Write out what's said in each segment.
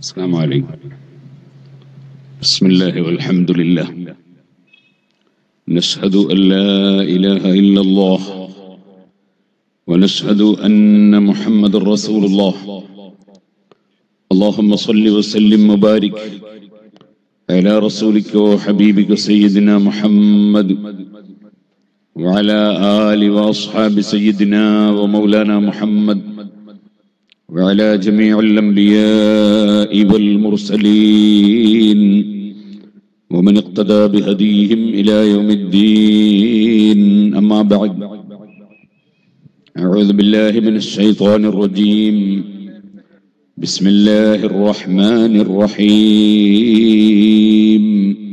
السلام عليكم بسم الله والحمد لله نشهد أن لا إله إلا الله ونشهد أن محمد رسول الله اللهم صل وسلم وبارك على رسولك وحبيبك سيدنا محمد وعلى آل وأصحاب سيدنا ومولانا محمد وعلى جميع الأنبياء والمرسلين ومن اقتدى بهديهم إلى يوم الدين أما بعد أعوذ بالله من الشيطان الرجيم بسم الله الرحمن الرحيم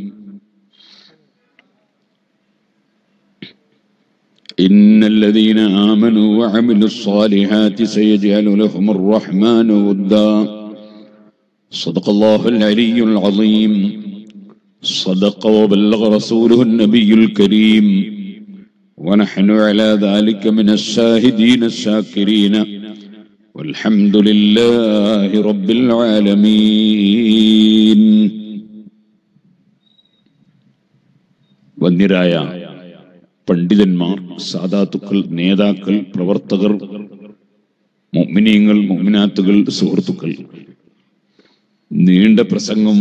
إن الذين آمنوا وعملوا الصالحات سيجعل لهم الرحمن ودا صدق الله العلي العظيم صدق وبلغ رسوله النبي الكريم ونحن على ذلك من الشاهدين الشاكرين والحمد لله رب العالمين വന്യരായ പണ്ഡിതന്മാർ സാദാത്തുക്കൾ നേതാക്കൾ പ്രവർത്തകർ മുഅ്മിനീങ്ങൾ മുഅ്മിനാത്തുകൾ സുഹൃത്തുക്കൾ നീണ്ട പ്രസംഗം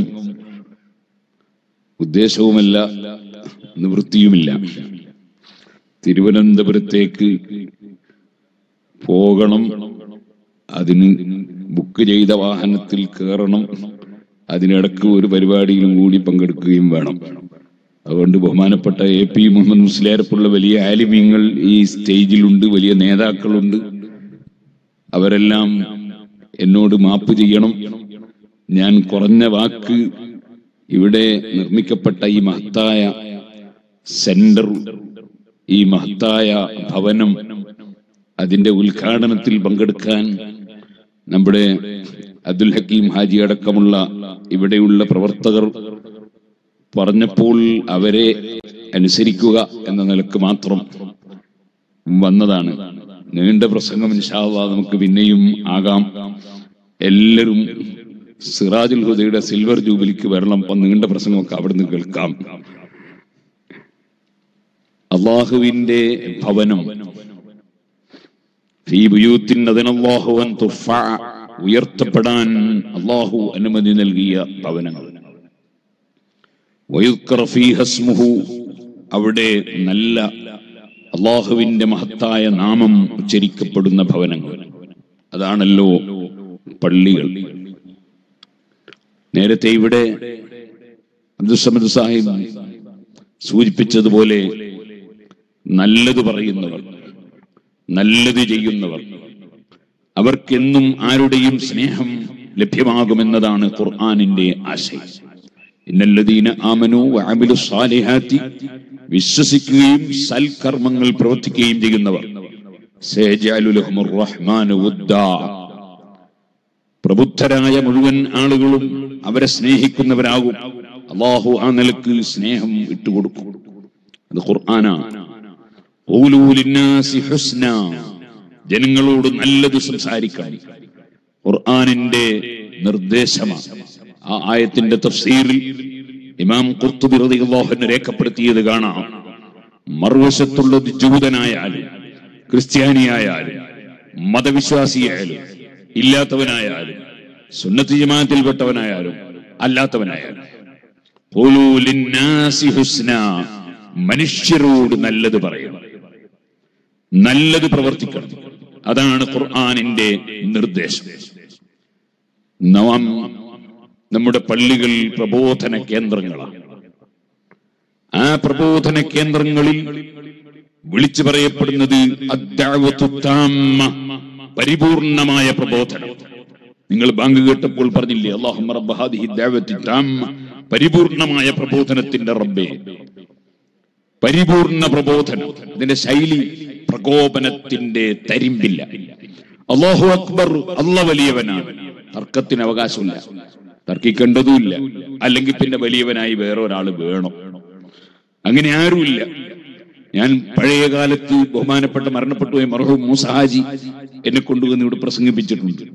ഉദ്ദേശവുമല്ല നിവൃത്തിയുമില്ല തിരുവനന്തപുരത്തേക്ക് പോകണം അതിന് ബുക്ക് ചെയ്ത വാഹനത്തിൽ കയറണം അതിനിടക്ക് ഒരു പരിപാടിയിലും കൂടി പങ്കെടുക്കുകയും വേണം അതുകൊണ്ട് ബഹുമാനപ്പെട്ട എ പി മുഹമ്മദ് മുസ്ലിയാരെപ്പോലുള്ള വലിയ ആലിമ്യങ്ങൾ ഈ സ്റ്റേജിലുണ്ട് വലിയ നേതാക്കളുണ്ട് അവരെല്ലാം എന്നോട് മാപ്പ് ചെയ്യണം ഞാൻ കുറഞ്ഞ വാക്ക് ഇവിടെ നിർമ്മിക്കപ്പെട്ട ഈ മഹത്തായ സെന്റർ ഈ മഹത്തായ ഭവനം അതിന്റെ ഉദ്ഘാടനത്തിൽ പങ്കെടുക്കാൻ നമ്മുടെ അബ്ദുൽ ഹക്കീം ഹാജി അടക്കമുള്ള ഇവിടെയുള്ള പ്രവർത്തകർ പറഞ്ഞപ്പോൾ അവരെ അനുസരിക്കുക എന്ന നിലക്ക് മാത്രം വന്നതാണ് നീണ്ട പ്രസംഗം ഇൻഷാല്ല നമുക്ക് പിന്നെയും ആകാം എല്ലാവരും സിറാജുൽ ഹുദയുടെ സിൽവർ ജൂബിലിക്ക് വരണം അപ്പൊ നീണ്ട പ്രസംഗമൊക്കെ അവിടുന്ന് കേൾക്കാം അള്ളാഹുവിന്റെ ഭവനം ഫീ ബുയൂത്തിൻ അതിനല്ലാഹു അൻ തുർഫഅ ഉയർത്തപ്പെടാൻ അള്ളാഹു അനുമതി നൽകിയ ഭവനങ്ങൾ വയുക്കറ ഫീഹ ഇസ്മുഹു അവിടെ നല്ല അള്ളാഹുവിന്റെ മഹത്തായ നാമം ഉച്ചരിക്കപ്പെടുന്ന ഭവനങ്ങൾ അതാണല്ലോ പള്ളികൾ നേരത്തെ ഇവിടെ അബ്ദുസമദ് സാഹിബ് സൂചിപ്പിച്ചതുപോലെ നല്ലത് പറയുന്നവർ നല്ലത് ചെയ്യുന്നവർ അവർക്കെന്നും ആരുടെയും സ്നേഹം ലഭ്യമാകുമെന്നതാണ് ഖുർആാനിന്റെ ആശയം ഇന്നല്ലദീന ആമനു വഅമിലു സാലിഹാത്തി വിശ്വസിക്കുകയും സൽക്കർമ്മങ്ങൾ പ്രവർത്തിക്കുകയും ചെയ്യുന്നവർ സയജഅലു ലഹുമുർ റഹ്മാനു വുദ്ദാ പ്രബുദ്ധരായ മുഴുവൻ ആളുകളും അവരെ സ്നേഹിക്കുന്നവരാകും അള്ളാഹു ആ നിലക്ക് സ്നേഹം ഇട്ടുകൊടുക്കും അത് ഖുർആനാണ് ഖൂലൂ ലിന്നാസി ഹുസ്ന ജനങ്ങളോട് നല്ലത് സംസാരിക്കണം ഖുർആനിന്റെ നിർദ്ദേശമാണ് ആ ആയത്തിന്റെ തഫ്സീറിൽ ഇമാം ഖുർത്തുബി റളിയല്ലാഹു അൻഹു രേഖപ്പെടുത്തിയത് കാണാം മറുവശത്തുള്ളത് ജൂതനായാലും ക്രിസ്ത്യാനിയായാലും മതവിശ്വാസിയായാലും ഇല്ലാത്തവനായാലും സുന്നത്ത് ജമാഅത്തിൽപ്പെട്ടവനായാലും അല്ലാത്തവനായാലും ഖൂലൂ ലിന്നാസി ഹുസ്ന മനുഷ്യരോട് നല്ലത് പറയണം നല്ലത് പ്രവർത്തിക്കണം അതാണ് ഖുർആനിന്റെ നിർദ്ദേശം നവാം നമ്മുടെ പള്ളികൾ പ്രബോധന കേന്ദ്രങ്ങളാണ് ആ പ്രബോധന കേന്ദ്രങ്ങളിൽ വിളിച്ചു പറയപ്പെടുന്നത് അദ്ദഅവത്തു താമ്മ, പരിപൂർണമായ പ്രബോധനം നിങ്ങൾ ബാങ്ക് കേട്ടപ്പോൾ പറഞ്ഞില്ലേ അള്ളാഹുമ്മ റബ്ബ ഹാദിഹി ദഅവത്തി താമ്മ, പരിപൂർണമായ പ്രബോധനത്തിന്റെ റബ്ബേ പരിപൂർണ പ്രബോധനം ഇതിന്റെ ശൈലി പ്രകോപനത്തിന്റെ തരിമ്പില്ല അള്ളാഹു അക്ബർ അല്ല വലിയവനാണ് തർക്കത്തിന് അവകാശമില്ല തർക്കിക്കേണ്ടതുമില്ല അല്ലെങ്കിൽ പിന്നെ വലിയവനായി വേറെ ഒരാൾ വേണം അങ്ങനെ ആരുമില്ല ഞാൻ പഴയ കാലത്ത് ബഹുമാനപ്പെട്ട മരണപ്പെട്ടു പോയ മർഹൂം മൂസഹാജി എന്നെ കൊണ്ടുവന്ന് ഇവിടെ പ്രസംഗിപ്പിച്ചിട്ടുണ്ട്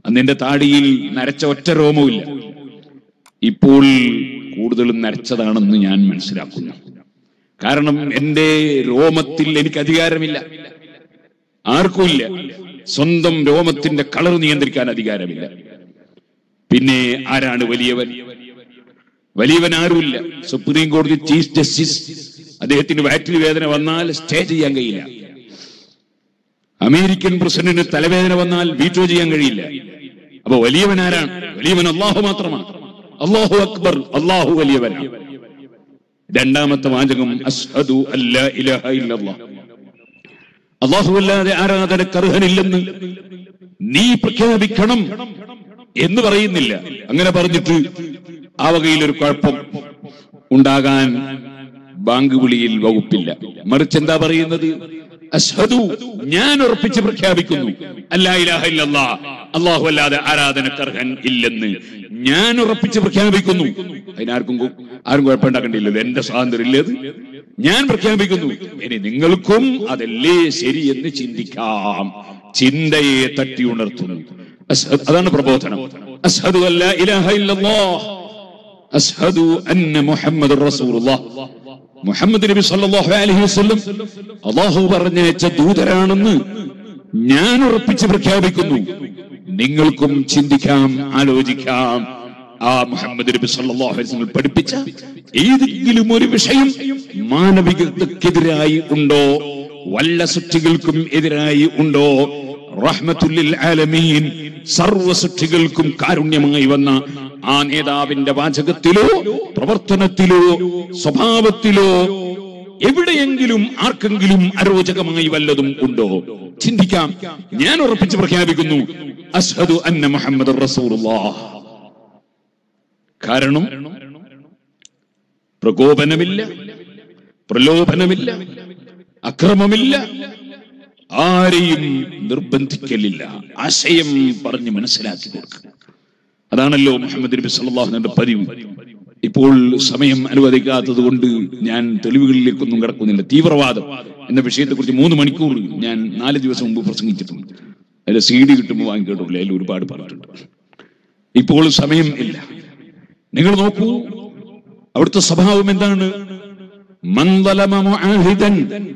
അന്ന് എന്റെ താടിയിൽ നരച്ച ഒറ്റ രോമവുമില്ല ഇപ്പോൾ കൂടുതലും നരച്ചതാണെന്ന് ഞാൻ മനസ്സിലാക്കുന്നു കാരണം എന്റെ രോമത്തിൽ എനിക്ക് അധികാരമില്ല ആർക്കുമില്ല സ്വന്തം രോമത്തിന്റെ കളർ നിയന്ത്രിക്കാൻ അധികാരമില്ല പിന്നെ ആരാണ് വലിയവൻ വലിയവൻ ആരുമില്ല സുപ്രീം കോടതി ചീഫ് ജസ്റ്റിസ് അദ്ദേഹത്തിന് വയറ്റിൽ വേദന വന്നാൽ സ്റ്റേ ചെയ്യാൻ കഴിയില്ല അമേരിക്കൻ പ്രസിഡന്റിന് തലവേദന വന്നാൽ വീറ്റോ ചെയ്യാൻ കഴിയില്ല അപ്പൊ വലിയവൻ ആരാണ് വലിയവൻ അള്ളാഹു മാത്രമാണ് അള്ളാഹു അക്ബർ അള്ളാഹു വലിയവനാണ് രണ്ടാമത്തെ വാചകം അസ്ഹദു അല്ലാ ഇലാഹ ഇല്ലല്ലാഹ് അള്ളാഹു അല്ലാതെ ആരാധനക്ക് അർഹനില്ലെന്ന് നീ പ്രഖ്യാപിക്കണം എന്ന് പറയുന്നില്ല അങ്ങനെ പറഞ്ഞിട്ട് ആ വകയിൽ ഒരു കുഴപ്പം ഉണ്ടാകാൻ ബാങ്ക് വിളിയിൽ വകുപ്പില്ല മറിച്ച് എന്താ പറയുന്നത് അസ്ഹദു ഞാൻ ഉറപ്പിച്ച് പ്രഖ്യാപിക്കുന്നു അല്ലാ ഇലാഹ ഇല്ലല്ലാ അള്ളാഹു അല്ലാതെ ആരാധനക്കർഹൻ ഇല്ലെന്ന് ഞാൻ ഉറപ്പിച്ച് പ്രഖ്യാപിക്കുന്നു അതിനാർക്കും കു- ആരും കുഴപ്പമുണ്ടാക്കണ്ടില്ലല്ലോ എന്റെ സ്വാതന്ത്ര്യം ഇല്ലത് ഞാൻ പ്രഖ്യാപിക്കുന്നു ഇനി നിങ്ങൾക്കും അതല്ലേ ശരിയെന്ന് ചിന്തിക്കാം ചിന്തയെ തട്ടി ഉണർത്തുന്നു അസ്ഹദ് അതാണ് പ്രബോധനം അസ്ഹദു അല്ലാ ഇലാഹ ഇല്ലല്ലാഹ് അസ്ഹദു അന്ന മുഹമ്മദ് റസൂലുള്ളാഹ് മുഹമ്മദ് നബി സല്ലല്ലാഹു അലൈഹി വസല്ലം അല്ലാഹു പറഞ്ഞയച്ച ദൂതരാണെന്ന് ഞാൻ ഉറപ്പിച്ച് പ്രഖ്യാപിക്കുന്നു നിങ്ങൾക്കും ചിന്തിക്കാം ആലോചിക്കാം ആ മുഹമ്മദ് നബി സല്ലല്ലാഹു അലൈഹി വസല്ലം പഠിപ്പിച്ച ഏതെങ്കിലും ഒരു വിഷയം മാനവികതക്കെതിരായി ഉണ്ടോ വല്ല സൃഷ്ടികൾക്കും എതിരായി ഉണ്ടോ റഹ്മത്തുല്ലിൽ ആലമീൻ സർവ സൃഷ്ടികൾക്കും കാരുണ്യമായി വന്ന ആ നേതാവിന്റെ വാചകത്തിലോ പ്രവർത്തനത്തിലോ സ്വഭാവത്തിലോ എവിടെയെങ്കിലും ആർക്കെങ്കിലും അരോചകമായി വല്ലതും ഉണ്ടോ ചിന്തിക്കാം ഞാൻ ഉറപ്പിച്ച് പ്രഖ്യാപിക്കുന്നു അസ്ഹദു അന്ന മുഹമ്മദ് റസൂലുള്ളാഹ് കാരണം പ്രകോപനമില്ല പ്രലോഭനമില്ല അക്രമമില്ല ആരെയും നിർബന്ധിക്കലില്ല ആശയം പറഞ്ഞ് മനസ്സിലാക്കി കൊടുക്കുക അതാണല്ലോ മുഹമ്മദ് നബി സല്ലല്ലാഹുവിന്റെ പതിവ് ഇപ്പോൾ സമയം അനുവദിക്കാത്തത് കൊണ്ട് ഞാൻ തെളിവുകളിലേക്കൊന്നും കടക്കുന്നില്ല തീവ്രവാദം എന്ന വിഷയത്തെക്കുറിച്ച് മൂന്ന് മണിക്കൂർ ഞാൻ നാല് ദിവസം മുമ്പ് പ്രസംഗിച്ചിട്ടുണ്ട് അതിന്റെ സി ഡി കിട്ടുമ്പോൾ വാങ്ങിക്കേട്ടില്ല അതിൽ ഒരുപാട് പറഞ്ഞിട്ടുണ്ട് ഇപ്പോൾ സമയം ഇല്ല നിങ്ങൾ നോക്കൂ അവിടുത്തെ സ്വഭാവം എന്താണ് മന്ദലമ മുആഹിദൻ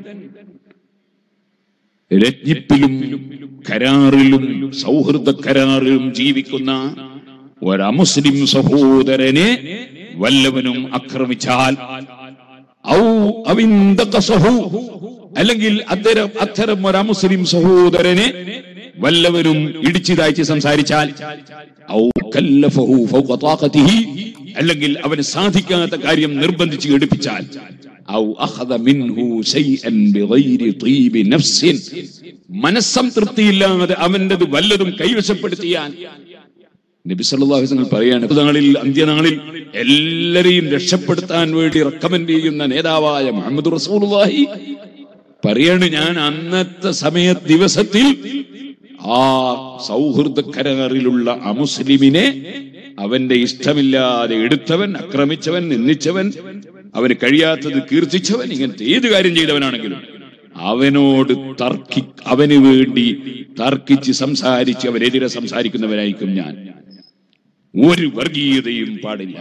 രജ്ഞിപ്പിലും കരാറിലും സൗഹൃദ കരാറിലും ജീവിക്കുന്ന ഒരമുസ്ലിം സഹോദരനെ വല്ലവനും ആക്രമിച്ചാൽ ഔ അവിന്ദഖസഹു അല്ലെങ്കിൽ അത്തരം അത്തരം ഒരു അമുസ്ലിം സഹോദരനെ വല്ലവരും ഇടിച്ചിതാഴ്ച സംസാരിച്ചാൽ ഔ കല്ലഫഹു ഫൗക താഖതിഹി അല്ലെങ്കിൽ അവന് സാധിക്കാത്ത കാര്യം നിർബന്ധിച്ച് എടുപ്പിച്ചാൽ ഔ അഖദ മിൻഹു ശൈഅൻ ബിഗൈരി തീബി നഫ്സിൻ മനസ്സംതൃപ്തിയില്ലാതെ അവന്റേത് വല്ലതും കൈവശപ്പെടുത്തിയാൽ നബി സല്ലല്ലാഹു അലൈഹി വസല്ലം പറയാണ് നാളിൽ അന്ത്യനാളിൽ എല്ലാരെയും രക്ഷപ്പെടുത്താൻ വേണ്ടി റെക്കമെൻഡ് ചെയ്യുന്ന നേതാവായ മുഹമ്മദ് റസൂലുള്ളാഹി പറയാണ് ഞാൻ അന്നത്തെ സമയ ദിവസത്തിൽ ആ സൗഹൃദ കരാറിലുള്ള അമുസ്ലിമിനെ അവന്റെ ഇഷ്ടമില്ലാതെ എടുത്തവൻ ആക്രമിച്ചവൻ നിന്ദിച്ചവൻ അവന് കഴിയാത്തത് കീർത്തിച്ചവൻ ഇങ്ങനത്തെ ഏത് കാര്യം ചെയ്തവനാണെങ്കിലും അവനോട് തർക്കി അവന് വേണ്ടി തർക്കിച്ച് സംസാരിച്ച് അവനെതിരെ സംസാരിക്കുന്നവനായിരിക്കും ഞാൻ ഒരു വർഗീയതയും പാടില്ല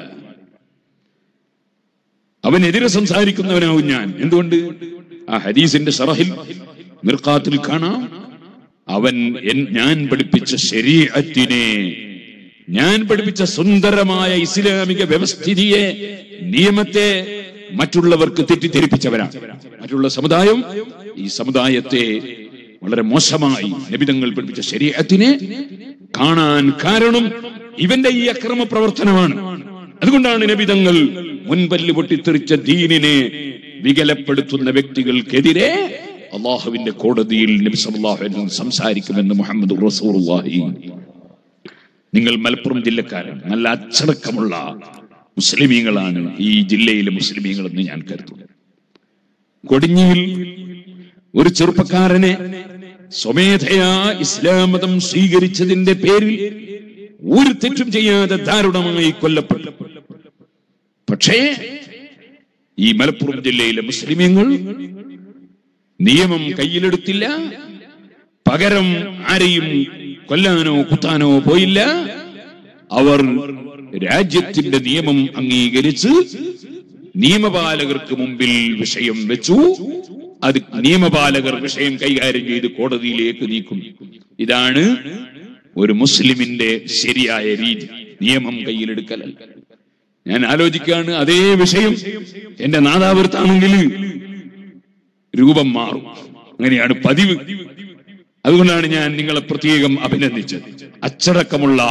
അവനെതിരെ സംസാരിക്കുന്നവനാവും ഞാൻ എന്തുകൊണ്ട് ആ ഹദീസിന്റെ ഷറഹിൽ മിർക്കാത്തിൽ കാണാം അവൻ എൻ- ഞാൻ പഠിപ്പിച്ച ശരീഅത്തിനെ ഞാൻ പഠിപ്പിച്ച സുന്ദരമായ ഇസ്ലാമിക വ്യവസ്ഥിതിയെ നിയമത്തെ മറ്റുള്ളവർക്ക് തെറ്റിദ്ധരിപ്പിച്ചവരാണ് മറ്റുള്ള സമുദായം ഈ സമുദായത്തെ വളരെ മോശമായി നബിതങ്ങൾ പഠിപ്പിച്ച ശരീരത്തിനെ കാണാൻ കാരണം ഇവന്റെ ഈ അക്രമ പ്രവർത്തനമാണ് അതുകൊണ്ടാണ് നബിതങ്ങൾ മുൻപല്ല് പൊട്ടിത്തെറിച്ച ദീനിനെ വികലപ്പെടുത്തുന്ന വ്യക്തികൾക്കെതിരെ അള്ളാഹുവിന്റെ കോടതിയിൽ നബി സല്ലല്ലാഹു അലൈഹി വസല്ലം സംസാരിക്കുമെന്ന് മുഹമ്മദ് റസൂലുള്ളാഹി നിങ്ങൾ മലപ്പുറം ജില്ലക്കാരൻ നല്ല അച്ചടക്കമുള്ള മുസ്ലിമീങ്ങളാണ് ഈ ജില്ലയിലെ മുസ്ലിമീങ്ങൾ എന്ന് ഞാൻ കരുതുന്നു കൊടിഞ്ഞിയിൽ ഒരു ചെറുപ്പക്കാരനെ സ്വമേധയാ ഇസ്ലാം മതം സ്വീകരിച്ചതിന്റെ പേരിൽ ഒരു തെറ്റും ചെയ്യാതെ ദാരുണമായി കൊല്ലപ്പെട്ടു പക്ഷേ ഈ മലപ്പുറം ജില്ലയിലെ മുസ്ലിമീങ്ങൾ നിയമം കയ്യിലെടുത്തില്ല പകരം ആരെയും കൊല്ലാനോ കുത്താനോ പോയില്ല അവർ രാജ്യത്തിന്റെ നിയമം അംഗീകരിച്ച് നിയമപാലകർക്ക് മുമ്പിൽ വിഷയം വെച്ചു അത് നിയമപാലകർ വിഷയം കൈകാര്യം ചെയ്ത് കോടതിയിലേക്ക് നീക്കും ഇതാണ് ഒരു മുസ്ലിമിന്റെ ശരിയായ രീതി നിയമം കയ്യിലെടുക്കലല്ല ഞാൻ ആലോചിക്കുകയാണ് അതേ വിഷയം എന്റെ നാദാപുരത്താണെങ്കിൽ രൂപം മാറും അങ്ങനെയാണ് പതിവ് അതുകൊണ്ടാണ് ഞാൻ നിങ്ങളെ പ്രത്യേകം അഭിനന്ദിച്ചത് അച്ചടക്കമുള്ള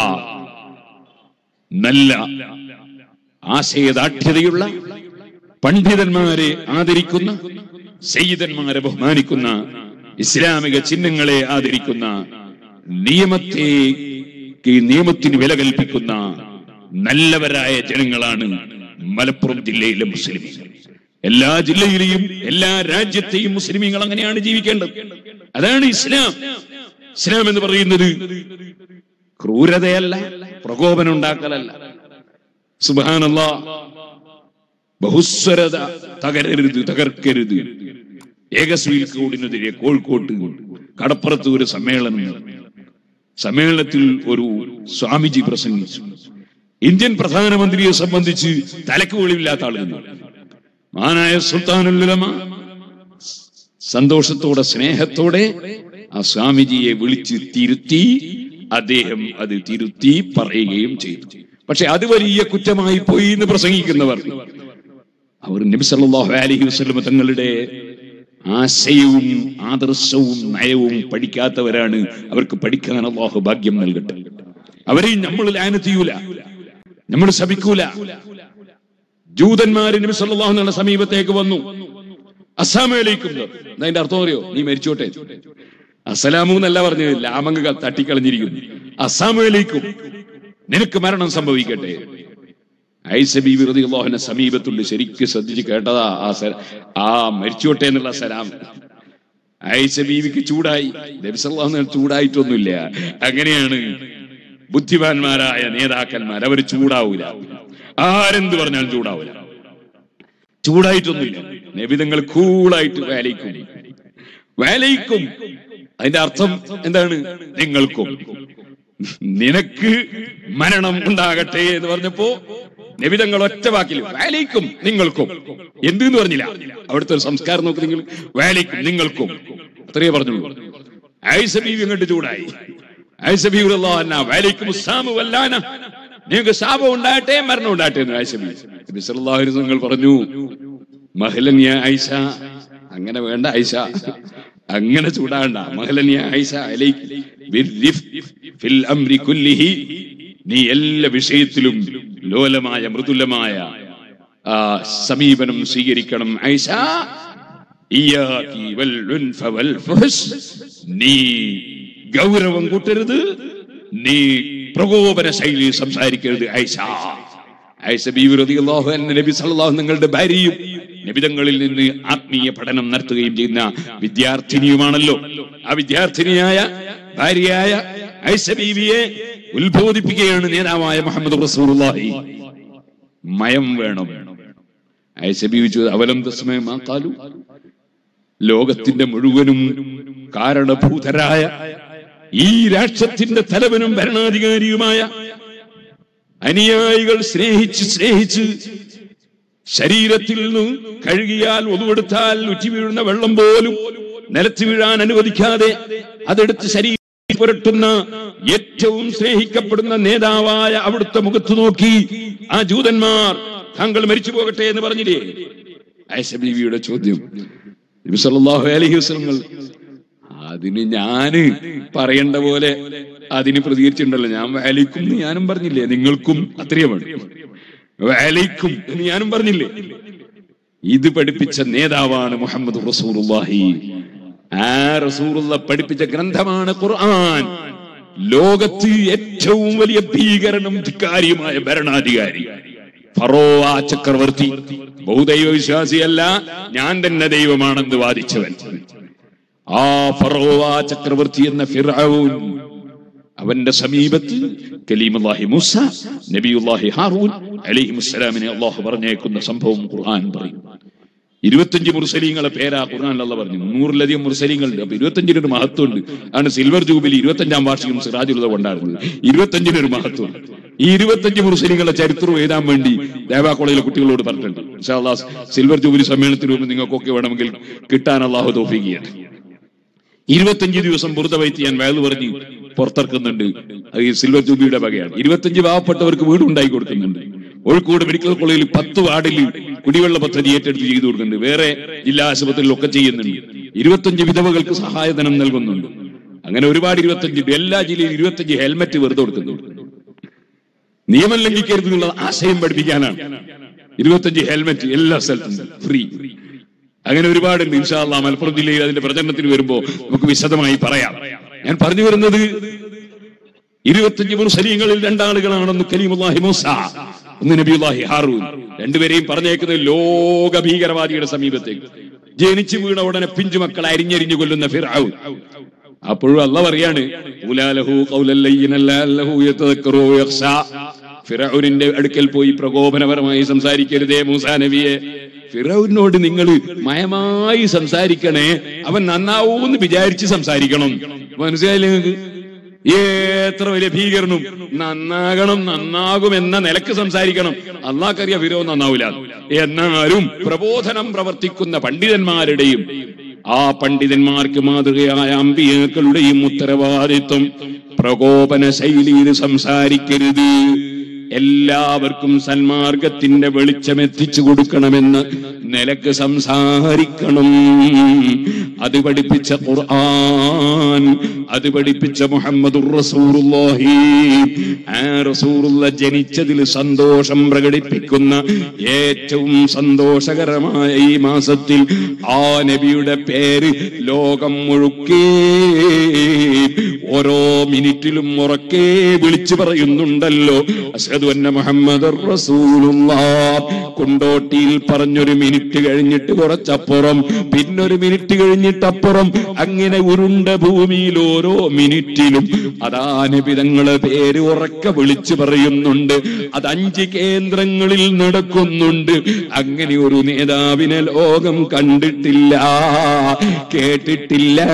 നല്ല ആശയദാഠ്യതയുള്ള പണ്ഡിതന്മാരെ ആദരിക്കുന്ന സയ്യിദന്മാരെ ബഹുമാനിക്കുന്ന ഇസ്ലാമിക ചിഹ്നങ്ങളെ ആദരിക്കുന്ന നിയമത്തെ നിയമത്തിന് വില കൽപ്പിക്കുന്ന നല്ലവരായ ജനങ്ങളാണ് മലപ്പുറം ജില്ലയിലെ മുസ്ലിം എല്ലാ ജില്ലയിലെയും എല്ലാ രാജ്യത്തെയും മുസ്ലിമീങ്ങൾ അങ്ങനെയാണ് ജീവിക്കേണ്ടത് അതാണ് ഇസ്ലാം ഇസ്ലാം എന്ന് പറയുന്നത് ക്രൂരതയല്ല പ്രകോപനം ഉണ്ടാക്കലല്ല സുബാനല്ല ബഹുസ്വരത തകരരുത് തകർക്കരുത് ഏകസ്വീൽ കോഡിനെതിരെ കോഴിക്കോട്ട് കടപ്പുറത്ത് ഒരു സമ്മേളനം നടന്നു. സമ്മേളനത്തിൽ ഒരു സ്വാമിജി പ്രസംഗിച്ചു ഇന്ത്യൻ പ്രധാനമന്ത്രിയെ സംബന്ധിച്ച് തലക്ക് വെളിവില്ലാത്ത ആളുകൾ മഹാനായ സുൽത്താനുല്ലമ സന്തോഷത്തോടെ സ്നേഹത്തോടെ ആ സ്വാമിജിയെ വിളിച്ച് തിരുത്തി അദ്ദേഹം അത് തിരുത്തി പറയുകയും ചെയ്തു പക്ഷെ അത് വലിയ കുറ്റമായി പോയി എന്ന് പ്രസംഗിക്കുന്നവർ അവർ നബി സല്ലല്ലാഹു അലൈഹി വസല്ലം തങ്ങളുടെ ആശയവും ആദർശവും നയവും പഠിക്കാത്തവരാണ് അവർക്ക് പഠിക്കാൻ അള്ളാഹു ഭാഗ്യം നൽകട്ടെ അവരെയും നമ്മൾ ലാനത്തിയൂല നമ്മൾ ശപിക്കൂല ജൂതന്മാര് നബി സല്ലല്ലാഹു അലൈഹി വസല്ലം സമീപത്തേക്ക് വന്നു അസ്സാമലേക്കും അതിന്റെ അർത്ഥം അറിയോ നീ മരിച്ചോട്ടെ അസലാമു എന്നല്ല പറഞ്ഞത് ലാമങ്ങ് തട്ടിക്കളഞ്ഞിരിക്കുന്നു അസ്സാമലേക്കും നിനക്ക് മരണം സംഭവിക്കട്ടെ ഐസ ബീവി റളിയല്ലാഹുവിന്റെ സമീപത്തുണ്ട് ശരിക്ക് ശ്രദ്ധിച്ച് കേട്ടതാ ആ സ- ആ മരിച്ചോട്ടെ എന്നുള്ള സലാം ഐസ ബീവിക്ക് ചൂടായി നബിസല്ലാഹു ചൂടായിട്ടൊന്നുമില്ല അങ്ങനെയാണ് ബുദ്ധിമാന്മാരായ നേതാക്കന്മാർ അവർ ചൂടാവൂല ആരെന്ത് പറഞ്ഞാലും ചൂടാവൂല ചൂടായിട്ടൊന്നുമില്ല നബിതങ്ങൾ കൂളായിട്ട് വേലയ്ക്കും വേലയ്ക്കും അതിന്റെ അർത്ഥം എന്താണ് നിങ്ങൾക്കും നിനക്ക് മരണം ഉണ്ടാകട്ടെ എന്ന് പറഞ്ഞപ്പോ നബിതങ്ങൾ ഒറ്റ വാക്കിൽ വേലയ്ക്കും നിങ്ങൾക്കും എന്ത് എന്ന് പറഞ്ഞില്ല അവിടുത്തെ ഒരു സംസ്കാരം നോക്കി നിങ്ങൾ വേലയ്ക്കും നിങ്ങൾക്കും അത്രയേ പറഞ്ഞുള്ളൂ ഐസബീവി അങ്ങോട്ട് ചൂടായി ഐസബീബ് വേലയ്ക്കും സാമു വല്ലാന നിങ്ങൾക്ക് ശാപം ഉണ്ടാകട്ടെ മരണം ഉണ്ടാകട്ടെ എന്ന് ഐസബീബ് നബി സല്ലല്ലാഹു അലൈഹി വസല്ലം നിങ്ങൾ പറഞ്ഞു മഹലൻ യാ ഐഷ അങ്ങനെ വേണ്ട ഐഷ അങ്ങനെ ചൂടാണ്ട മഹലൻ യാ ഐഷ അലൈക് ബിർരിഫ് ഫിൽ അംരി കുല്ലിഹി നീ എല്ലാ വിഷയത്തിലും ലോലമായ മൃദുലമായ ആ, സമീപനം സ്വീകരിക്കണം ഐഷ ഇയ്യാക്കി വൽ ഉൻഫ വൽ ഫുഹ്ഷ്. നീ ഗൗരവം കൂട്ടരുത് നീ പ്രകോപന ശൈലി സംസാരിക്കരുത് ഐഷ ഐഷ ബീവി റളിയല്ലാഹു അൻഹ നബി സല്ലല്ലാഹു നിങ്ങളുടെ ഭാര്യയും നബിതങ്ങളിൽ നിന്ന് ആത്മീയ പഠനം നടത്തുകയും ചെയ്യുന്ന വിദ്യാർത്ഥിനിയുമാണല്ലോ ആ വിദ്യാർത്ഥിനിയായ ഭാര്യയായ ഐഷ ബീവിയെ ഉത്ബോധിപ്പിക്കുകയാണ് നേതാവായ മുഹമ്മദ് റസൂലുള്ളാഹി മയം വേണം ഐഷ ബീവി ചോദിച്ചു അവലം തസ്മേ മാ ഖാലു ലോകത്തിന്റെ മുഴുവനും കാരണഭൂതരായ ഈ രാഷ്ട്രത്തിന്റെ തലവനും ഭരണാധികാരിയുമായ അനുയായികൾ സ്നേഹിച്ച് സ്നേഹിച്ച് ശരീരത്തിൽ നിന്ന് കഴുകിയാൽ ഒതുവെടുത്താൽ ഉറ്റി വീഴുന്ന വെള്ളം പോലും നിലത്ത് വീഴാൻ അനുവദിക്കാതെ അതെടുത്ത് ശരീരം പുരട്ടുന്ന ഏറ്റവും സ്നേഹിക്കപ്പെടുന്ന നേതാവായ അവിടുത്തെ മുഖത്ത് നോക്കി ആ ജൂതന്മാർ താങ്കൾ മരിച്ചു പോകട്ടെ എന്ന് പറഞ്ഞില്ലേ ആയിഷ ബീവിയുടെ ചോദ്യം നബി സല്ലല്ലാഹു അലൈഹി വസല്ലം അതിന് ഞാന് പറയേണ്ട പോലെ അതിന് പ്രതികരിച്ചിട്ടുണ്ടല്ലോ ഞാൻ വാലിക്കും എന്ന് ഞാനും പറഞ്ഞില്ലേ നിങ്ങൾക്കും അത്രയും വേണം വാലിക്കും എന്ന് ഞാനും പറഞ്ഞില്ലേ ഇത് പഠിപ്പിച്ച നേതാവാണ് മുഹമ്മദ് റസൂലുള്ളാഹി ആ റസൂലുള്ള പഠിപ്പിച്ച ഗ്രന്ഥമാണ് ഖുർആൻ ലോകത്ത് ഏറ്റവും വലിയ ഭീകരനും ധിക്കാരിയുമായ ഭരണാധികാരി ഫറോവ ചക്രവർത്തി ബഹുദൈവ വിശ്വാസിയല്ല ഞാൻ തന്നെ ദൈവമാണെന്ന് വാദിച്ചവൻ ആ ഫറോവ ചക്രവർത്തി എന്ന ഫിർഔൻ അവന്റെ സമീപത്ത് കലീമുല്ലാഹി മൂസ നബിയുല്ലാഹി ഹാറൂൻ അലൈഹിമുസ്സലാമിനെ അള്ളാഹു പറഞ്ഞേക്കുന്ന സംഭവം ഖുർആൻ പറയും ഇരുപത്തഞ്ച് മുർസലീങ്ങളെ പേരാ ഖുർആൻ അല്ല പറഞ്ഞു നൂറിലധികം മുർസലീങ്ങളുണ്ട് അപ്പൊ ഇരുപത്തഞ്ചിന് ഒരു മഹത്വമുണ്ട് ആണ് സിൽവർ ജൂബിലി ഇരുപത്തഞ്ചാം വാർഷികം സിറാജുലത കൊണ്ടാടുന്നത് ഇരുപത്തഞ്ചിന് ഒരു മഹത്വം ഈ ഇരുപത്തഞ്ച് മുർസലീങ്ങളെ ചരിത്രം എഴുതാൻ വേണ്ടി ദേവാ കോളേജിലെ കുട്ടികളോട് പറഞ്ഞിട്ടുണ്ട് ഇൻഷാ അല്ലാഹ് സിൽവർ ജൂബിലി സമ്മേളനത്തിന് മുമ്പ് നിങ്ങൾക്കൊക്കെ വേണമെങ്കിൽ കിട്ടാൻ അള്ളാഹു തോഫിക്കുകയാണ് ഇരുപത്തഞ്ച് ദിവസം ബുറുത വൈത്ത് ഞാൻ വയൽ പറഞ്ഞ് പുറത്തിറക്കുന്നുണ്ട് അത് ഈ സിൽവർ ജൂബിയുടെ വകയാണ് ഇരുപത്തഞ്ച് പാവപ്പെട്ടവർക്ക് വീടുണ്ടാക്കി കൊടുക്കുന്നുണ്ട് കോഴിക്കോട് മെഡിക്കൽ കോളേജിൽ പത്ത് വാർഡിൽ കുടിവെള്ള പദ്ധതി ഏറ്റെടുത്ത് ചെയ്തു കൊടുക്കുന്നുണ്ട് വേറെ ജില്ലാ ആശുപത്രിയിലൊക്കെ ചെയ്യുന്നുണ്ട് ഇരുപത്തഞ്ച് വിധവകൾക്ക് സഹായധനം നൽകുന്നുണ്ട് അങ്ങനെ ഒരുപാട് ഇരുപത്തഞ്ച് എല്ലാ ജില്ലയിലും ഇരുപത്തഞ്ച് ഹെൽമറ്റ് വെറുതെ കൊടുക്കുന്നുണ്ട് നിയമം ലംഘിക്കരുത് എന്നുള്ള ആശയം പഠിപ്പിക്കാനാണ് ഇരുപത്തഞ്ച് ഹെൽമറ്റ് എല്ലാ സ്ഥലത്തും ഫ്രീ അങ്ങനെ ഒരുപാടുണ്ട് ഇൻഷാല്ല മലപ്പുറം ജില്ലയിൽ അതിന്റെ പ്രചരണത്തിന് വരുമ്പോ നമുക്ക് വിശദമായി പറയാം ഞാൻ പറഞ്ഞു വരുന്നത് ഇരുപത്തഞ്ച് മുർസലീങ്ങളിൽ രണ്ടാളുകളാണെന്ന് കലീമുല്ലാഹി മൂസ ഒന്ന് നബിയുല്ലാഹി ഹാറൂൻ രണ്ടുപേരെയും പറഞ്ഞേക്കുന്നത് ലോക ഭീകരവാദിയുടെ സമീപത്തേക്ക് ജനിച്ചു വീണ ഉടനെ പിഞ്ചുമക്കളെ അരിഞ്ഞരിഞ്ഞു കൊല്ലുന്ന ഫിർഔൻ അപ്പോഴും അല്ല പറയാണ് ഉലാലഹു ഖൗലല്ലയ്യിനല്ലഹു യതദക്കറു യഖ്ശാ ഫിറൌനിന്റെ അടുക്കൽ പോയി പ്രകോപനപരമായി സംസാരിക്കരുതേ മൂസാ നബിയെ ഫിറൌനോട് നിങ്ങൾ മയമായി സംസാരിക്കണേ അവൻ നന്നാവൂന്ന് വിചാരിച്ച് സംസാരിക്കണം മനസ്സിലായില്ലേ നിങ്ങൾക്ക് എത്ര വലിയ ഭീകരനും നന്നാകണം നന്നാകും എന്ന നിലക്ക് സംസാരിക്കണം അള്ളാഹ്ക്കറിയാം ഫിറോ നന്നാവൂല എന്നാലും പ്രബോധനം പ്രവർത്തിക്കുന്ന പണ്ഡിതന്മാരുടെയും ആ പണ്ഡിതന്മാർക്ക് മാതൃകയായ അമ്പിയാക്കളുടെയും ഉത്തരവാദിത്വം പ്രകോപന ശൈലിയിൽ സംസാരിക്കരുത് എല്ലാവർക്കും സന്മാർഗത്തിന്റെ വെളിച്ചം എത്തിച്ചു കൊടുക്കണമെന്ന് നിലക്ക് സംസാരിക്കണം അത് പഠിപ്പിച്ച ഖുർആൻ അത് പഠിപ്പിച്ച മുഹമ്മദുർ റസൂലുള്ളാഹി ആ റസൂലുള്ള ജനിച്ചതിൽ സന്തോഷം പ്രകടിപ്പിക്കുന്ന ഏറ്റവും സന്തോഷകരമായ ഈ മാസത്തിൽ ആ നബിയുടെ പേര് ലോകം മുഴുക്കേ ഓരോ മിനിറ്റിലും ഉറക്കെ വിളിച്ചു പറയുന്നുണ്ടല്ലോ അഷ്ഹദു അന്ന മുഹമ്മദ് കൊണ്ടോട്ടിയിൽ പറഞ്ഞൊരു മിനിറ്റ് കഴിഞ്ഞിട്ട് കുറച്ചപ്പുറം പിന്നൊരു മിനിറ്റ് കഴിഞ്ഞിട്ടപ്പുറം അങ്ങനെ ഉരുണ്ട ഭൂമിയിൽ ഓരോ മിനിറ്റിലും അതാ നബിതങ്ങളെ പേര് ഉറക്കെ വിളിച്ചു പറയുന്നുണ്ട് അത് അഞ്ച് കേന്ദ്രങ്ങളിൽ നടക്കുന്നുണ്ട് അങ്ങനെ ഒരു നേതാവിനെ ലോകം കണ്ടിട്ടില്ല കേട്ടിട്ടില്ല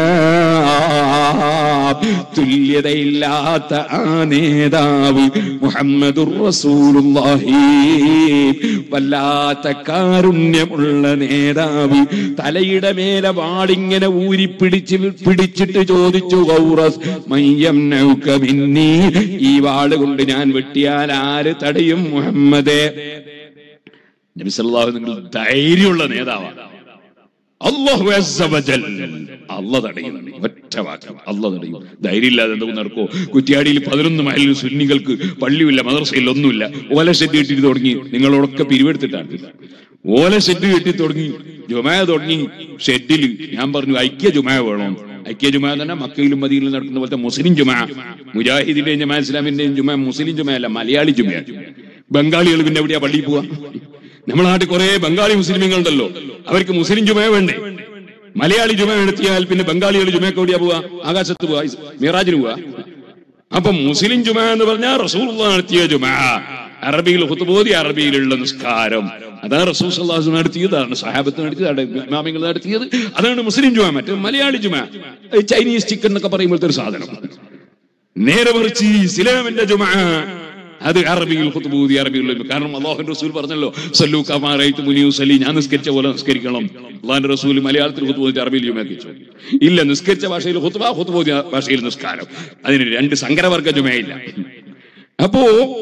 തുല്യതയില്ലാത്ത ആ നേതാവ് മുഹമ്മദുർ റസൂലുള്ളാഹി വല്ലാത്ത കാരുണ്യമുള്ള നേതാവ് തലയുടെ മേലെ വാളിങ്ങനെ ഊരി പിടിച്ച് പിടിച്ചിട്ട് ചോദിച്ചു ഗൗറസ് മയ്യം നൗക മിന്നീ ഈ വാള് കൊണ്ട് ഞാൻ വെട്ടിയാൽ ആര് തടയും മുഹമ്മദേ നബി സല്ലല്ലാഹു നിങ്ങൾ ധൈര്യമുള്ള നേതാവാണ് അള്ളാഹു അസ്സവജൽ അല്ല തടയും ഒറ്റ വാക്യം അല്ല തടയും ധൈര്യമില്ലാതെ എന്തെങ്കിലും നടക്കോ കുറ്റിയാടിയിൽ പതിനൊന്ന് മൈലിൽ സുന്നികൾക്ക് പള്ളിയില്ല മദർസയിൽ ഒന്നുമില്ല ഓല ഷെഡ് കെട്ടി തുടങ്ങി നിങ്ങളോടൊക്കെ പിരിവെടുത്തിട്ടാണ് ഓല ഷെഡ് കെട്ടി തുടങ്ങി ജുമായ തുടങ്ങി ഷെഡിൽ ഞാൻ പറഞ്ഞു ഐക്യ ജുമായ വേണം ഐക്യ ജുമായ തന്നെ മക്കയിലും മദിയിലും നടക്കുന്ന പോലത്തെ മുസ്ലിം ജുമായ മുജാഹിദിന്റെയും ജമാ ഇസ്ലാമിന്റെയും ജുമായ മുസ്ലിം ജുമയല്ല മലയാളി ജുമയ ബംഗാളികൾ പിന്നെ എവിടെയാ പള്ളി പോവാ നമ്മുടെ നാട്ടിൽ കുറെ ബംഗാളി മുസ്ലിമുകളുണ്ടല്ലോ അവർക്ക് മുസ്ലിം ജുമ വേണ്ടേ മലയാളി ജുമ നടത്തിയാൽ പിന്നെ ബംഗാളികൾ ജുമയൊക്കെ എവിടെയാ പോവാ ആകാശത്ത് പോവാ മിറാജിന് പോവാ അപ്പൊ മുസ്ലിം ജുമ എന്ന് പറഞ്ഞാൽ റസൂൽ നടത്തിയ ജുമ അറബിയിൽ ഹുത്തുബോധി അറബിയിലുള്ള നിസ്കാരം അതാണ് റസൂൽ സല്ലാഹു നടത്തിയതാണ് സഹാബത്ത് നടത്തിയത് ഇമാമിങ്ങൾ നടത്തിയത് അതാണ് മുസ്ലിം ജുമ മറ്റേ മലയാളി ജുമ ചൈനീസ് ചിക്കൻ എന്നൊക്കെ പറയുമ്പോഴത്തെ ഒരു സാധനം നേരെ മറിച്ച് ഇസ്ലാമിന്റെ ജുമ അത് അറബിയിൽ ഖുത്ബൂദി അറബിയിൽ കാരണം അള്ളാഹുന്റെ റസൂൽ പറഞ്ഞല്ലോ സല്ലു കമാറൈത്ത് മുനിയു സലി ഞാൻ നിസ്കരിച്ച പോലെ നിസ്കരിക്കണം അള്ളാഹിന്റെ റസൂൽ മലയാളത്തിൽ ഖുത്ബൂദി അറബിയിൽ ജുമയാക്കിച്ചു ഇല്ല നിസ്കരിച്ച ഭാഷയിൽ ഖുത്ബ ഖുത്ബൂദി ഭാഷയിൽ നിസ്കാരം അതിന് രണ്ട് സങ്കരവർഗ ജുമയില്ല അപ്പോ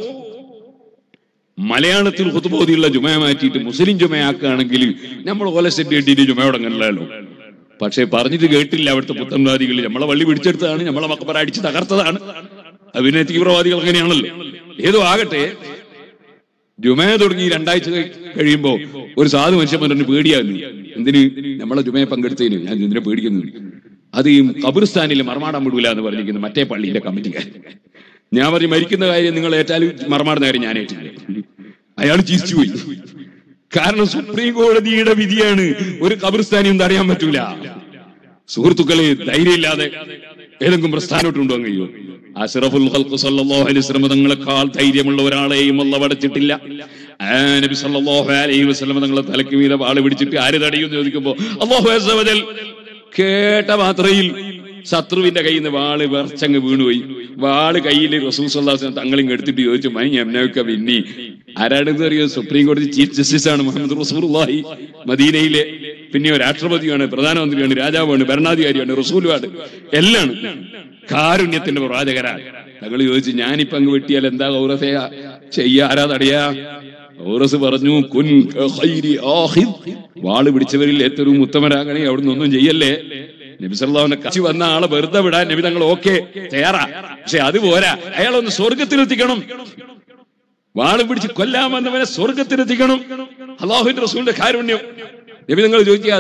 മലയാളത്തിൽ ഖുത്ബോധിയുള്ള ജുമ മാറ്റിയിട്ട് മുസ്ലിം ജുമയാക്കുകയാണെങ്കിൽ നമ്മൾ ഓല സെറ്റ് കെട്ടിയിട്ട് ജുമയോടങ്ങനല്ലോ പക്ഷെ പറഞ്ഞിട്ട് കേട്ടില്ല അവിടുത്തെ പുത്തൻവാദികൾ നമ്മളെ വള്ളി പിടിച്ചെടുത്തതാണ് നമ്മളെ മക്കപ്പറ അടിച്ച് തകർത്തതാണ് അത് പിന്നെ തീവ്രവാദികൾ അങ്ങനെയാണല്ലോ ഏതോ ആകട്ടെ ജുമയ തുടങ്ങി രണ്ടാഴ്ച കഴിയുമ്പോ ഒരു സാധു മനുഷ്യൻ പറഞ്ഞു പേടിയാകുന്നു എന്തിന് നമ്മളെ ജുമയെ പങ്കെടുത്തതിന് ഞാൻ എന്തിനെ പേടിക്കുന്നു അത് ഈ കബറിസ്ഥാനിൽ മർമാടാൻ വിടൂല എന്ന് പറഞ്ഞിരിക്കുന്നു മറ്റേ പള്ളിയിലെ കമ്മിറ്റിക്കാർ ഞാൻ പറഞ്ഞു മരിക്കുന്ന കാര്യം നിങ്ങൾ ഏറ്റാൽ മർമാടുന്ന കാര്യം ഞാൻ ഏറ്റില്ല അയാൾ ചിരിച്ചു പോയി കാരണം സുപ്രീം കോടതിയുടെ വിധിയാണ് ഒരു കബറിസ്ഥാനിയും തടയാൻ പറ്റൂല സുഹൃത്തുക്കളെ ധൈര്യമില്ലാതെ ഏതെങ്കിലും പ്രസ്ഥാനോട്ടുണ്ടോ കഴിയോ അഷ്റഫുൽ ഖൽഖ് സല്ലല്ലാഹു അലൈഹി വസല്ലം തങ്ങളെക്കാൾ ധൈര്യമുള്ള ഒരാളെയും അല്ല വടച്ചിട്ടില്ല ആ നബി സല്ലല്ലാഹു അലൈഹി വസല്ലം തങ്ങളെ തലക്ക് മീതെ വാള് പിടിച്ചിട്ട് ആര് തടയും എന്ന് ചോദിക്കുമ്പോ അല്ലാഹു അസ്സ വജൽ കേട്ട മാത്രയിൽ ശത്രുവിന്റെ കയ്യിൽ നിന്ന് വാള് വിറച്ചങ്ങ് വീണുപോയി വാള് കയ്യിൽ റസൂൽ സല്ലല്ലാഹു അലൈഹി വസല്ലം തങ്ങളിങ് എടുത്തിട്ട് ചോദിച്ചു മൈ എംനൊക്കെ പിന്നി ആരാണെന്ന് അറിയോ സുപ്രീം കോടതി ചീഫ് ജസ്റ്റിസ് ആണ് മുഹമ്മദ് റസൂലുള്ളാഹി മദീനയിലെ പിന്നെയോ രാഷ്ട്രപതിയാണ് പ്രധാനമന്ത്രിയാണ് രാജാവാണ് ഭരണാധികാരിയാണ് റസൂലുമാണ് എല്ലാം കാരുണ്യത്തിന്റെ പ്രവാചകരാണ് തങ്ങൾ ചോദിച്ചു ഞാനിപ്പോ അങ്ങ് വെട്ടിയാൽ എന്താ ഔറസയ ചെയ്യാരാ തടയാ ഔറസ് പറഞ്ഞു കുൻ ഖൈരി ആഹിദ് വാള് പിടിച്ചവരിൽ ഏറ്റവും ഉത്തമരാകണേ അവിടുന്ന് ഒന്നും ചെയ്യല്ലേ നബി സല്ലല്ലാഹുവിനെ കച്ചി വന്ന ആളെ വെറുതെ വിടാൻ നബി തങ്ങൾ ഓക്കെ തയ്യാറാ പക്ഷെ അത് പോരാ അയാളൊന്ന് സ്വർഗത്തിലെത്തിക്കണം വാള് പിടിച്ച് കൊല്ലാൻ വന്നവനെ സ്വർഗത്തിലെത്തിക്കണം അള്ളാഹുവിന്റെ റസൂലിന്റെ കാരുണ്യം നബി നിങ്ങൾ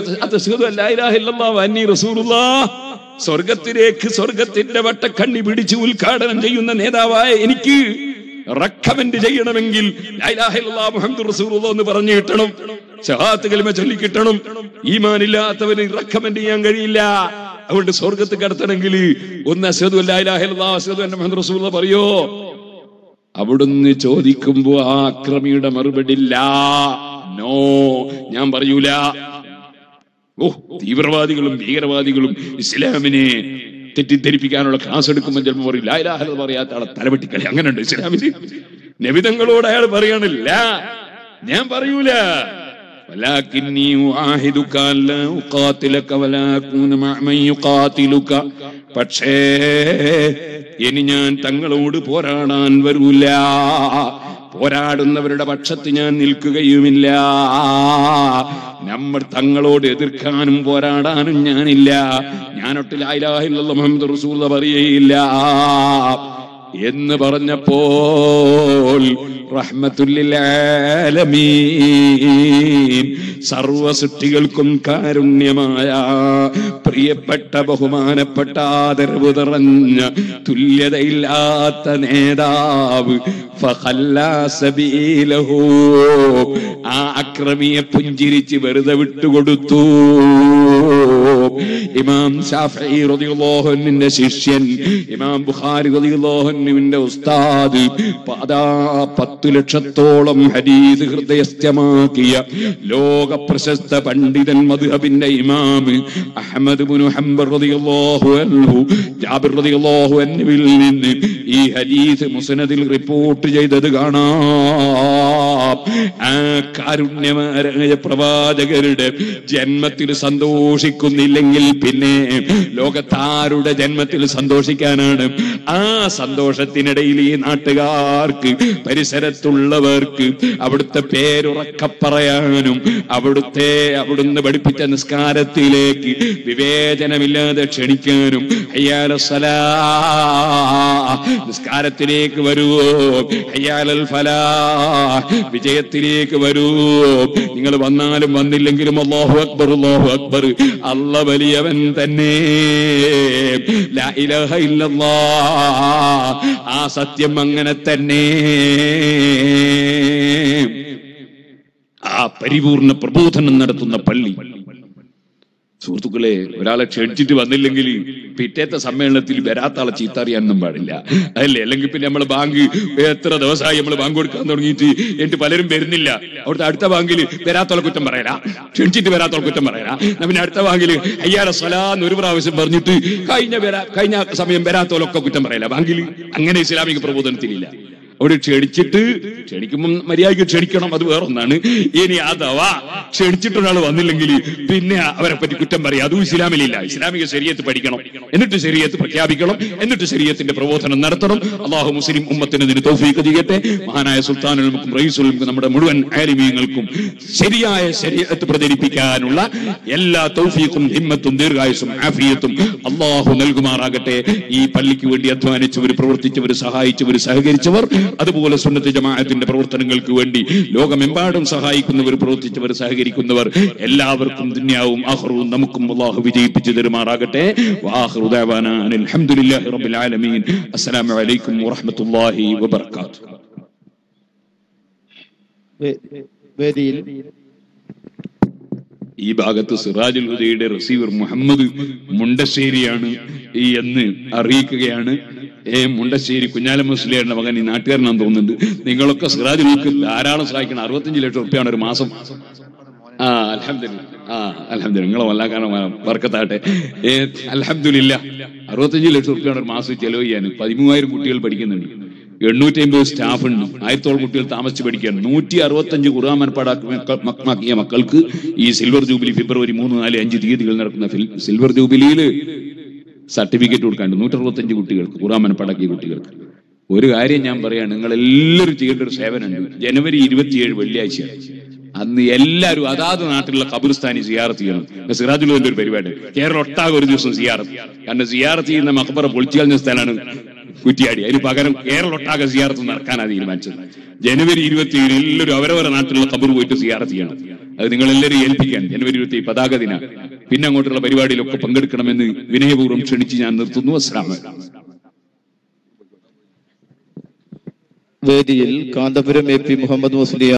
ചോദിക്കുക സ്വർഗത്തിലേക്ക് സ്വർഗത്തിന്റെ വട്ടക്കണ്ണി പിടിച്ച് ഉദ്ഘാടനം ചെയ്യുന്ന നേതാവായ എനിക്ക് റെക്കമെന്റ് ചെയ്യണമെങ്കിൽ ലാ ഇലാഹ ഇല്ലല്ലാഹ് മുഹമ്മദുർ റസൂലുള്ളാഹ് എന്ന് പറഞ്ഞു കിട്ടണം ഷഹാത്ത് കലിമ ചൊല്ലി കിട്ടണം ഈമാനില്ലാത്തവന് റെക്കമെന്റ് ചെയ്യാൻ കഴിയില്ല അതുകൊണ്ട് സ്വർഗത്ത് കടത്തണമെങ്കിൽ ഒന്ന് അസദു അല്ലാ ഇലാഹ ഇല്ലല്ലാഹ് അസദു അന്ന മുഹമ്മദ് റസൂലുള്ളാഹ് പറയോ അവിടുന്ന് ചോദിക്കുമ്പോ ആ അക്രമിയുടെ മറുപടി ലാ നോ ഞാൻ പറയൂല ഓ തീവ്രവാദികളും ഭീകരവാദികളും ഇസ്ലാമിനെ തെറ്റിദ്ധരിപ്പിക്കാനുള്ള ക്ലാസ് എടുക്കുമ്പോൾ ചിലപ്പോൾ പറയും ലാ ഇലാഹ ഇല്ലല്ലാഹ് പറയാത്ത ആളെ തലവെട്ടിക്കളി അങ്ങനെയുണ്ട് ഇസ്ലാമിന് നബിതങ്ങളോട് അയാൾ പറയണില്ല ഞാൻ പറയൂല ولكني أعاهدك أن لا أقاتلك ولا أكون مع من يقاتلك പക്ഷേ ഇനി ഞാൻ തങ്ങളോട് പോരാടാൻ വരൂല പോരാടുന്നവരുടെ പക്ഷത്ത് ഞാൻ നിൽക്കുകയുമില്ല നമ്മൾ തങ്ങളോട് എതിർക്കാനും പോരാടാനും ഞാനില്ല ഞാനൊട്ടിലായില്ല മുഹമ്മദ് റസൂൽ പറയുകയില്ല എന്ന് പറഞ്ഞപ്പോൾ റഹ്മത്തുല്ലാലമീൻ സർവ സൃഷ്ടികൾക്കും കാരുണ്യമായ പ്രിയപ്പെട്ട ബഹുമാനപ്പെട്ട ആദരവ് നിറഞ്ഞ തുല്യതയില്ലാത്ത നേതാവ് ഫഖല്ലാ സബീലഹു. ആ അക്രമിയെ പുഞ്ചിരിച്ച് വെറുതെ വിട്ടുകൊടുത്തു ഇമാം ഷാഫി റളിയല്ലാഹുവിന്റെ ശിഷ്യൻ ഇമാം ബുഖാരി റളിയല്ലാഹുവിന്റെ ഉസ്താദ് അതാ പത്തു ലക്ഷത്തോളം ഹദീസ് ഹൃദയസ്ഥമാക്കിയ ലോക പ്രശസ്ത പണ്ഡിതൻ മദ്ഹബിന്റെ ഇമാം അഹ്മദ് ഇബ്നു ഹംബൽ റളിയല്ലാഹു അൻഹു ജാബിർ റളിയല്ലാഹു അൻഹുവിൽ നിന്ന് ഈ ഹദീസ് മുസ്നദിൽ റിപ്പോർട്ട് ചെയ്തത് കാണാം ആ കാരുണ്യമാരായ പ്രവാചകരുടെ ജന്മത്തിൽ സന്തോഷിക്കുന്നില്ലെങ്കിൽ പിന്നെ ലോകത്താരുടെ ജന്മത്തിൽ സന്തോഷിക്കാനാണ് ആ സന്തോഷത്തിനിടയിൽ ഈ നാട്ടുകാർക്ക് പരിസരത്തുള്ളവർക്ക് അവിടുത്തെ പേരുറക്ക പറയാനും അവിടുത്തെ അവിടുന്ന് പഠിപ്പിച്ച നിസ്കാരത്തിലേക്ക് വിവേചനമില്ലാതെ ക്ഷണിക്കാനും അയ്യാല സലാ നിസ്കാരത്തിലേക്ക് വരുവോ അയ്യാലൽ ഫലാ വിജയത്തിലേക്ക് വരൂ നിങ്ങൾ വന്നാലും വന്നില്ലെങ്കിലും അല്ലാഹു അക്ബർ അല്ലാഹു അക്ബർ അല്ല വലിയവൻ തന്നെ ലാ ഇലാഹ ഇല്ലല്ലാഹ് ആ സത്യം അങ്ങനെ തന്നെ ആ പരിപൂർണ പ്രബോധനം നടത്തുന്ന പള്ളി സുഹൃത്തുക്കളെ ഒരാളെ ക്ഷണിച്ചിട്ട് വന്നില്ലെങ്കിൽ പിറ്റേത്തെ സമ്മേളനത്തിൽ വരാത്ത ആളെ ചീത്ത അറിയാനൊന്നും പാടില്ല അതല്ലേ അല്ലെങ്കിൽ പിന്നെ നമ്മൾ ബാങ്ക് എത്ര ദിവസമായി നമ്മൾ ബാങ്ക് കൊടുക്കാൻ തുടങ്ങിയിട്ട് എന്നിട്ട് പലരും വരുന്നില്ല അവിടുത്തെ അടുത്ത ബാങ്കിൽ വരാത്തോളെ കുറ്റം പറയല ക്ഷണിച്ചിട്ട് വരാത്തോളെ കുറ്റം പറയല എന്നാ പിന്നെ അടുത്ത ബാങ്കിൽ അയ്യാറെ സ്വലാന്ന് ഒരു പ്രാവശ്യം പറഞ്ഞിട്ട് കഴിഞ്ഞ വരാ കഴിഞ്ഞ സമയം വരാത്തോലൊക്കെ കുറ്റം പറയല ബാങ്കിൽ അങ്ങനെ ഇസ്ലാമിക പ്രബോധനത്തിലില്ല അവിടെ ക്ഷണിച്ചിട്ട് ക്ഷണിക്കുമ്പോൾ മര്യാദയ്ക്ക് ക്ഷണിക്കണം അത് വേറൊന്നാണ് ഇനി അഥവാ ക്ഷണിച്ചിട്ട് ഒരാൾ വന്നില്ലെങ്കിൽ പിന്നെ അവരെ പറ്റി കുറ്റം പറയാം അതും ഇസ്ലാമിലില്ല ഇസ്ലാമിക ശരീരത്ത് പഠിക്കണം എന്നിട്ട് ശരീരത്ത് പ്രഖ്യാപിക്കണം എന്നിട്ട് ശരീരത്തിന്റെ പ്രബോധനം നടത്തണം അള്ളാഹു മുസ്ലിം ഉമ്മത്തിന് ഇതിന് തൗഫീഖ് ചെയ്യട്ടെ മഹാനായ സുൽത്താനുൽമുക്കും റയീസുൽമുക്കും നമ്മുടെ മുഴുവൻ ആലിമീങ്ങൾക്കും ശരിയായ ശരീരത്ത് പ്രചരിപ്പിക്കാനുള്ള എല്ലാ തൗഫീഖും ഹിമ്മത്തും ദീർഘായുസും ആഫിയത്തും അള്ളാഹു നൽകുമാറാകട്ടെ ഈ പള്ളിക്ക് വേണ്ടി അധ്വാനിച്ചവർ പ്രവർത്തിച്ചവർ സഹായിച്ചവർ സഹകരിച്ചവർ അതുപോലെ സുന്നത്ത് ജമാഅത്തിന്റെ പ്രവർത്തനങ്ങൾക്ക് വേണ്ടി ലോകമെമ്പാടും സഹായിക്കുന്നവർ പ്രവർത്തിച്ചവർ സഹകരിക്കുന്നവർ എല്ലാവർക്കും ദുന്യാവും ആഹ്റവും നമുക്കും അള്ളാഹു വിജയിപ്പിച്ചു തരുമാറാകട്ടെ വാഹ്റു ദഅവാനാ അനിൽ ഹംദുലില്ലാഹി റബ്ബിൽ ആലമീൻ അസ്സലാമു അലൈക്കും വറഹ്മത്തുള്ളാഹി വബറകാതുഹു വേ- വേദിയിൽ ഈ ഭാഗത്ത് സിറാജുൽ ഹുദയുടെ റിസീവർ മുഹമ്മദ് മുണ്ടശ്ശേരിയാണ് ഈ എന്ന് അറിയിക്കുകയാണ് ഏ മുണ്ടശ്ശേരി കുഞ്ഞാലം മുസ്ലിയുടെ മകൻ ഈ നാട്ടുകാരനാന്ന് തോന്നുന്നുണ്ട് നിങ്ങളൊക്കെ സിറാജുലേക്ക് ധാരാളം സഹായിക്കണം അറുപത്തഞ്ച് ലക്ഷം റുപ്യാണ് ഒരു മാസം ആ അലഹമില്ല ആ അലഹമില്ല നിങ്ങളെ വല്ലാക്കാരണം വർക്കത്താട്ടെ ഏ അലഹമില്ല അറുപത്തഞ്ച് ലക്ഷം റുപ്യാണ് ഒരു മാസം ചെലവ് ചെയ്യാൻ പതിമൂവായിരം കുട്ടികൾ പഠിക്കുന്നുണ്ട് എണ്ണൂറ്റി അമ്പത് സ്റ്റാഫ് ഉണ്ട് ആയിരത്തോളം കുട്ടികൾ താമസിച്ച് പഠിക്കുകയാണ് നൂറ്റി അറുപത്തഞ്ച് ഖുർആൻ മനപ്പാടാക്കിയ മക്കൾക്ക് ഈ സിൽവർ ജൂബിലി ഫെബ്രുവരി മൂന്ന് നാല് അഞ്ച് തീയതികൾ നടക്കുന്ന ഫിൽ- സിൽവർ ജൂബിലിയിൽ സർട്ടിഫിക്കറ്റ് കൊടുക്കാണ്ട് നൂറ്ററുപത്തഞ്ച് കുട്ടികൾക്ക് ഖുർആൻ മനപ്പാടാക്കിയ കുട്ടികൾക്ക് ഒരു കാര്യം ഞാൻ പറയാണ് നിങ്ങൾ എല്ലാവരും ചെയ്യേണ്ട ഒരു സേവനമുണ്ട് ജനുവരി ഇരുപത്തിയേഴ് വെള്ളിയാഴ്ച അന്ന് എല്ലാവരും അതാത് നാട്ടിലുള്ള ഖബർസ്ഥാനി സിയാറത്ത് ചെയ്യണം ഇപ്പൊ സിറാജുലുവിന്റെ ഒരു പരിപാടി കേരളം ഒട്ടാകെ ഒരു ദിവസം സിയാറത്ത് കാരണം സിയാറത്ത് ചെയ്യുന്ന മഖബറ പൊളിച്ചു കളഞ്ഞ സ്ഥലമാണ് കുറ്റിയാടി അതിന് പകരം കേരളം ഒട്ടാകെ സിയാറത്ത് നടക്കാനാണ് തീരുമാനിച്ചത് ജനുവരി ഇരുപത്തിയേഴ് എല്ലാവരും അവരവരെ നാട്ടിലുള്ള ഖബർ പോയിട്ട് സിയാറത്ത് ചെയ്യണം അത് നിങ്ങൾ എല്ലാവരും ഏൽപ്പിക്കാൻ ജനുവരി ഇരുപത്തി പതാക ദിന പിന്നെ അങ്ങോട്ടുള്ള പരിപാടിയിലൊക്കെ പങ്കെടുക്കണമെന്ന് വിനയപൂർവ്വം ക്ഷണിച്ച് ഞാൻ നിർത്തുന്നു അസ്ലാം വേദിയിൽ കാന്തപുരം എ പി മുഹമ്മദ് മുസ്ലിയ